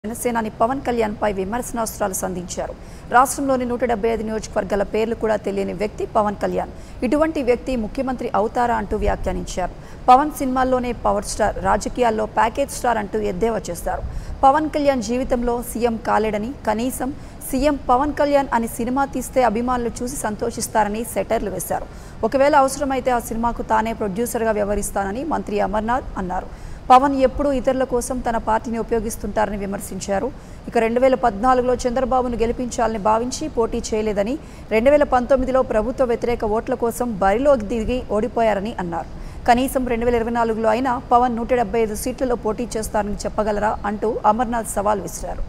జనసేనాని పవన్ కళ్యాణ్ పై విమర్శనాస్త్రాలు సంధించారు రాష్ట్రంలోని నూట డెబ్బై ఐదు నియోజకవర్గాల పేర్లు కూడా తెలియని వ్యక్తి పవన్ కళ్యాణ్ ఇటువంటి వ్యక్తి ముఖ్యమంత్రి అవుతారా అంటూ వ్యాఖ్యానించారు పవన్ సినిమాల్లోనే పవర్ స్టార్ రాజకీయాల్లో ప్యాకేజ్ స్టార్ అంటూ ఎద్దేవా చేశారు పవన్ కళ్యాణ్ జీవితంలో సీఎం కాలేడని కనీసం సీఎం పవన్ కళ్యాణ్ అని సినిమా తీస్తే అభిమానులు చూసి సంతోషిస్తారని సెటర్లు వేశారు ఒకవేళ అవసరమైతే ఆ సినిమాకు తానే ప్రొడ్యూసర్గా వ్యవహరిస్తానని మంత్రి అమర్నాథ్ అన్నారు పవన్ ఎప్పుడూ ఇతరుల కోసం తన పార్టీని ఉపయోగిస్తుంటారని విమర్శించారు ఇక రెండు వేల పద్నాలుగులో చంద్రబాబును గెలిపించాలని భావించి పోటీ చేయలేదని రెండు వేల పంతొమ్మిదిలో ప్రభుత్వ వ్యతిరేక ఓట్ల కోసం బరిలోకి దిగి ఓడిపోయారని అన్నారు కనీసం రెండు వేల ఇరవై నాలుగులో అయినా పవన్ నూట డెబ్బై ఐదు సీట్లలో పోటీ చేస్తారని చెప్పగలరా అంటూ అమర్నాథ్ సవాల్ విసిరారు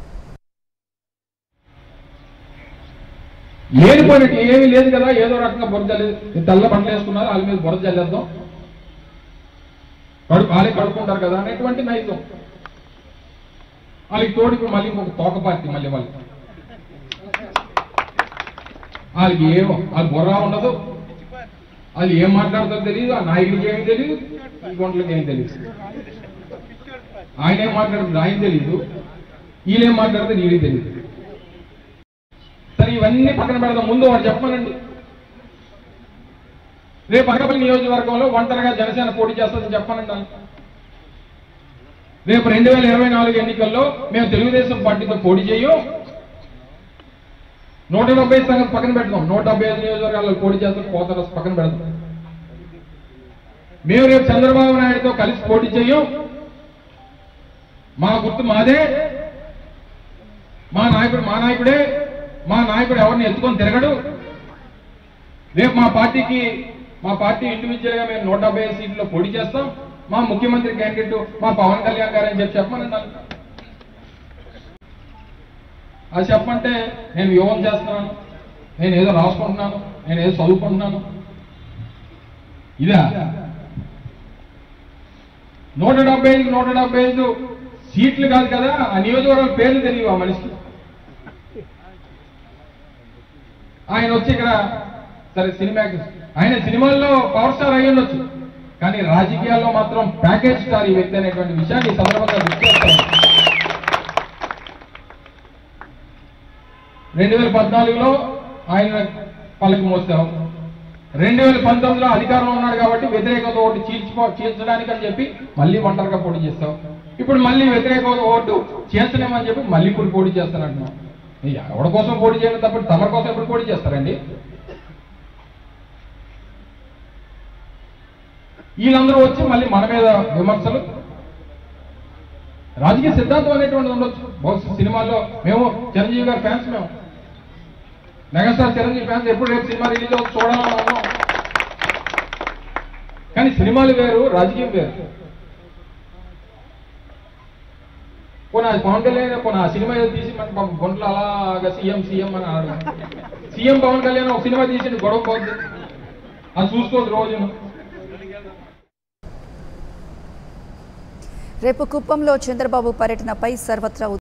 లేనిపోయినట్టు ఏమీ లేదు కదా ఏదో రకంగా బురద జల్లేదు తెల్ల బట్టలు వేసుకున్నారు వాళ్ళ మీద బురద జల్లేద్దాం కడుపు వాళ్ళే కడుక్కుంటారు కదా అనేటువంటి నైజం వాళ్ళకి తోడు ఇప్పుడు మళ్ళీ ఇంకొక తోక పార్టీ మళ్ళీ వాళ్ళు వాళ్ళకి ఏమో వాళ్ళకి బుర్ర ఉండదు వాళ్ళు ఏం మాట్లాడతారో తెలియదు ఆ నాయకుడికి ఏమి తెలియదు ఈ గుంటలకి ఏం తెలియదు ఆయన ఏం మాట్లాడుతుంది ఆయన తెలియదు వీళ్ళేం మాట్లాడితే వీళ్ళకి తెలియదు సరే ఇవన్నీ పక్కన పెడదాం ముందు వాడు చెప్పమనండి రేపు అనకాపల్లి నియోజకవర్గంలో ఒంటరిగా జనసేన పోటీ చేస్తుందని చెప్పానండి వాళ్ళు. రేపు రెండు వేల ఇరవై నాలుగు ఎన్నికల్లో మేము తెలుగుదేశం పార్టీతో పోటీ చేయం నూట డెబ్బై ఐదు సంగతి పక్కన పెడదాం నూట డెబ్బై ఐదు నియోజకవర్గాల్లో పోటీ చేస్తాం పోతారు పక్కన పెడదాం మేము రేపు చంద్రబాబు నాయుడుతో కలిసి పోటీ చేయం మా గుర్తు మాదే మా నాయకుడు మా నాయకుడే మా నాయకుడు ఎవరిని ఎత్తుకొని తిరగడు రేపు మా పార్టీకి మా పార్టీ ఇండివిజువల్ గా మేము నూట డెబ్బై ఐదు సీట్లో పోటీ చేస్తాం మా ముఖ్యమంత్రి క్యాండిడేట్ మా పవన్ కళ్యాణ్ గారు అని చెప్పి చెప్పమని అన్నారు. అది చెప్పమంటే నేను యోగం చేస్తున్నాను నేను ఏదో రాసుకుంటున్నాను నేను ఏదో చదువుకుంటున్నాను ఇదా నూట డెబ్బై ఐదు నూట డెబ్బై ఐదు సీట్లు కాదు కదా ఆ నియోజకవర్గాల పేర్లు తెలియవు ఆ మనిషికి ఆయన వచ్చి ఇక్కడ సరే సినిమా ఆయన సినిమాల్లో పవర్ స్టార్ అయి ఉండొచ్చు కానీ రాజకీయాల్లో మాత్రం ప్యాకేజ్ స్టార్ ఈ వ్యక్తి అనేటువంటి విషయాన్ని ఈ సందర్భంగా గుర్తు చేస్తాను రెండు వేల పద్నాలుగులో ఆయన పలుకు మోస్తాం రెండు వేల పంతొమ్మిదిలో అధికారంలో ఉన్నాడు కాబట్టి వ్యతిరేకత ఓటు చీల్చుకో చీల్చడానికి అని చెప్పి మళ్ళీ ఒంటరిగా పోటీ చేస్తాం ఇప్పుడు మళ్ళీ వ్యతిరేక ఓటు చేస్తలేమని చెప్పి మళ్ళీ ఇప్పుడు పోటీ చేస్తానంటున్నాం ఈ ఎవరి కోసం పోటీ చేయడం తప్ప తమరి కోసం ఎప్పుడు పోటీ చేస్తారండి వీళ్ళందరూ వచ్చి మళ్ళీ మన మీద విమర్శలు రాజకీయ సిద్ధాంతం అనేటువంటిది ఉండొచ్చు బహుశా సినిమాల్లో మేము చిరంజీవి గారి ఫ్యాన్స్ మేము మెగాస్టార్ చిరంజీవి ఫ్యాన్స్ ఎప్పుడు రేపు సినిమా రిలీజ్ అవుతుంది చూడాలని ఉన్నాం కానీ సినిమాలు వేరు రాజకీయం వేరు పోనీ అది పవన్ కళ్యాణ్ పోనీ ఆ సినిమా ఏదో తీసి మన పాపం గుంటలు అలాగా సీఎం సీఎం అని అన్నాడు సీఎం పవన్ కళ్యాణ్ ఒక సినిమా తీసి గొడవ పోద్ది అది చూసుకోవద్దు రోజు రేపు కుప్పంలో చంద్రబాబు పర్యటనపై సర్వత్రా